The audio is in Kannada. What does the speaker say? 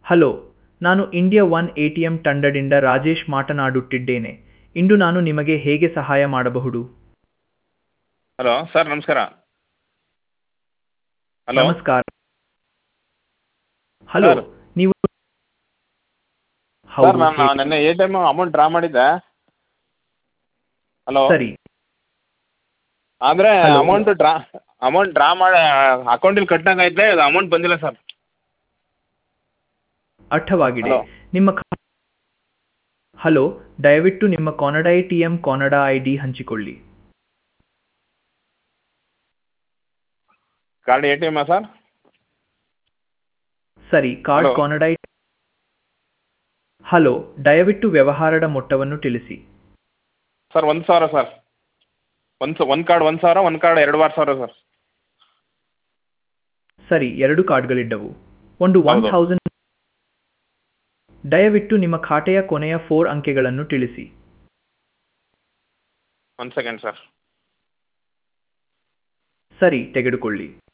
ಹಲೋ ನಾನು India one A T M ತಂಡದಿಂದ ರಾಜೇಶ್ ಮಾತನಾಡುತ್ತಿದ್ದೇನೆ ಇಂದು ನಾನು ನಿಮಗೆ ಹೇಗೆ ಸಹಾಯ ಮಾಡಬಹುದು ಹಲೋ ಸರ್ ನಮಸ್ಕಾರ ಹಲೋ ನಮಸ್ಕಾರ ಹಲೋ ಸರ್. ನೀವು ಸರ್ ಹೌದು ನಾನು ಹೇಳಿ. ನೆನ್ನೆ A T M amount draw ಮಾಡಿದ್ದೆ ಹಲೋ ಸರಿ ಆದರೆ Hello. Amount draw amount draw ಮಾಡಿ ಅಕೌಂಟಿಗೆ ಕಟ್ಟಂಗೈತೆ ಅದು ಅಮೌಂಟ್ ಬಂದಿಲ್ಲ ಸರ್ ಅರ್ಥವಾಗಿದೆ ಹಲೋ. ನಿಮ್ಮ ಖಾ- ಹಲೋ ದಯವಿಟ್ಟು ನಿಮ್ಮ ಕಾನಡ ಎ ಟಿ ಎಂ ಕಾನಡ ಐ ಡಿ ಹಂಚಿಕೊಳ್ಳಿ ಕಾರ್ಡ್ ಎ ಟಿ ಎಮ್ಮಾ ಸರ್ ಸರಿ ಕಾರ್ಡ್ Hello. ಕಾನಡ ಐ- ಹಲೋ ದಯವಿಟ್ಟು ವ್ಯವಹಾರದ ಮೊತ್ತವನ್ನು ತಿಳಿಸಿ ಸರ್ ಒಂದು ಸಾವಿರ ಸರ್ ಒಂದು ಒಂದು ಕಾರ್ಡ್ ಒಂದು ಸಾವಿರ ಒಂದು ಕಾರ್ಡ್ ಎರಡೂವರೆ ಸಾವಿರ ಸರ್ ಸರಿ ಎರಡು ಕಾರ್ಡ್ಗಳಿದ್ದವು ಒಂದು ಒನ್ ಹೌದು. ಥೌಸಂಡ್ ದಯವಿಟ್ಟು ನಿಮ್ಮ ಖಾತೆಯ ಕೊನೆಯ ಫೋರ್ ಅಂಕೆಗಳನ್ನು ತಿಳಿಸಿ ಒಂದು ಸೆಕೆಂಡ್ ಸರ್ ಸರಿ ತೆಗೆದುಕೊಳ್ಳಿ